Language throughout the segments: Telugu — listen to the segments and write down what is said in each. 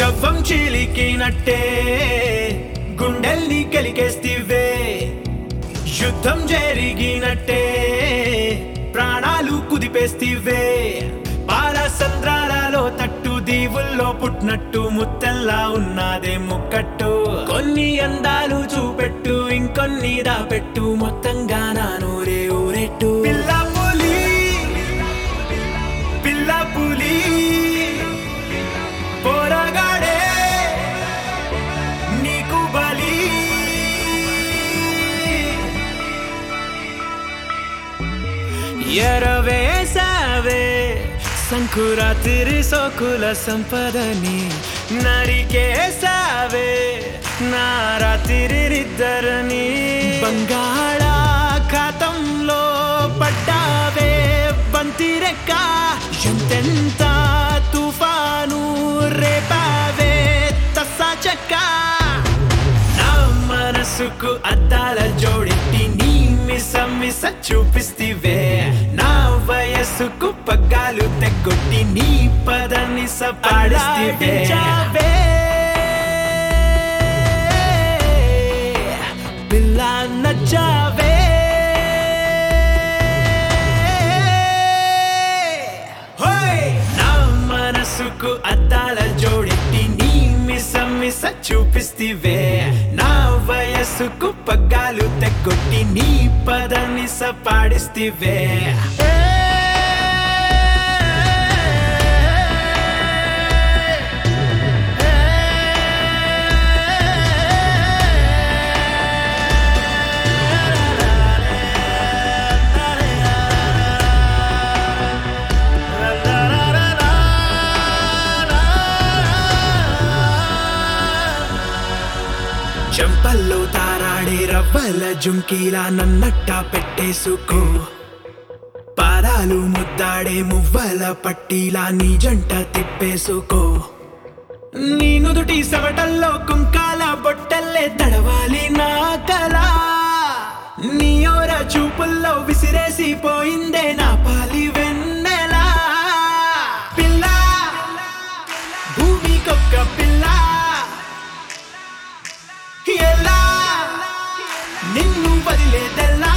కవ్వం చీలికినట్టే గుండెల్ని కలికేస్తివే యుద్ధం జరిగినట్టే ప్రాణాలు కుదిపేస్తివే పాల సంద్రాలలో తట్టు దీవుల్లో పుట్టినట్టు ముత్తెల్లా ఉన్నదే ముక్కట్టు కొన్ని అందాలు చూపెట్టు ఇంకొన్ని దాపెట్టు మొత్తంగా నా నూరే ఊరెట్టు పిల్ల పులి పిల్ల పులి పోరగాడే నీకు బలి ఎరవేసావే సంకురాతిరి సోకుల సంపదని నరికేసావే నారాతిరిద్దరని బంగాళాఖాతంలో పడ్డావే బంతిరెక్క ఎంతెంత తుఫాను రేపావే తస్సా చెక్క నా మనసుకు అద్దాల జోడెట్టి నీ మిస మిస చూపిస్తివే నా వయస్సుకు పగ్గాలు తెగొట్టి నీ పదని సపాడిస్తివే పిల్ల నచ్చావే హోయ్! నా మనసుకు అద్దాల జోడెట్టి నీ మిస మిస చూపిస్తివే నా వయస్సుకు పగ్గాలు తెగొట్టి నీ పదని సపాడిస్తివే చెంపల్లో తారాడే రవ్వల జుంకీలా నన్నట్ట పెట్టేసుకో పాదాలు ముద్దాడే మువ్వల పట్టీలా నీ జంట తిప్పేసుకో నీ నుదుటి సవటల్లో కుంకాల బొట్టల్లే తడవాలి నా కళ నీ ఓర చూపుల్లో విసిరేసి పోయిందే నా పాలి వెన్నెలా పిల్ల భూమికొక్క పిల్ల ఎలా నిన్ను వదిలేదెలా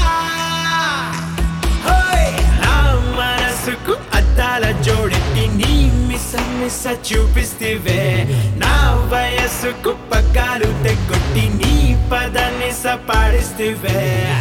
హోయ్! నా మనసుకు అద్దాల జోడెట్టి నీ మిస మిస చూపిస్తివే నా వయస్సుకు పగ్గాలు తెగొట్టి నీ పదని సపాడిస్తివే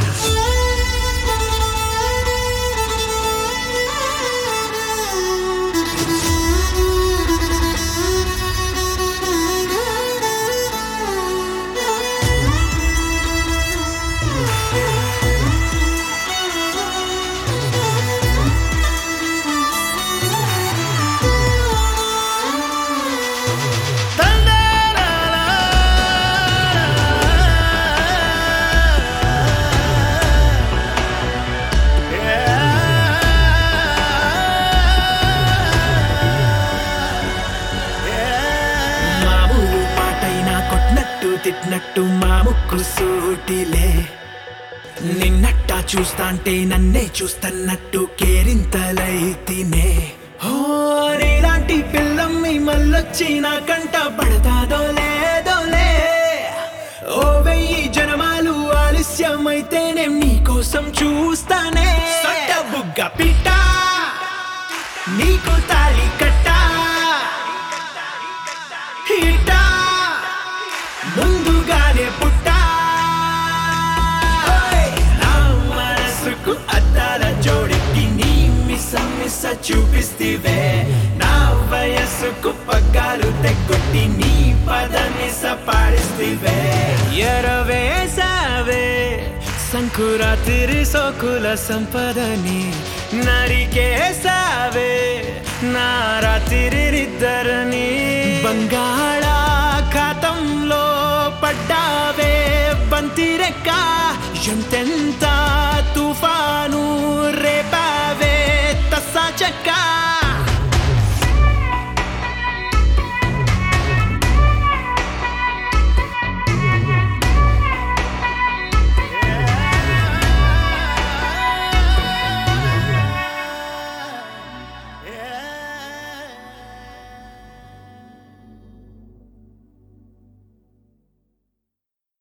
మామూలు పాటైనా కొట్టినట్టు తిట్టినట్టు మా ముక్కు సూటిలే నిన్నట్టా చూస్తాంటే నన్నే చూస్తన్నట్టు కేరింతలైతినే ఓ నీలాంటి పిల్లమ్మి మళ్ళొచ్చి నా కంట పడతాదో లేదోలే ఓ వెయ్యి జనమాలు ఆలస్యమైతేనే నీకోసం చూస్తానే సొట్ట బుగ్గ పిట్ట నీకు తాళి కట్టా హిటా ముందుగానే పుట్టా ఓయ్! నా మనసుకు అద్దాల జోడెట్టి నీ మిస మిస చూపిస్తివే నా వయస్సుకు పగ్గాలు తెగొట్టి నీ పదని సపాడిస్తివే ఎరవేసావే సంకురాతిరి సోకుల సంపదని నరికేసావే నారాతిరిద్దరని బంగాళాఖాతంలో పడ్డావే బంతిరెక్క ఎంతెంత తుఫాను రేపావే తస్సా చెక్క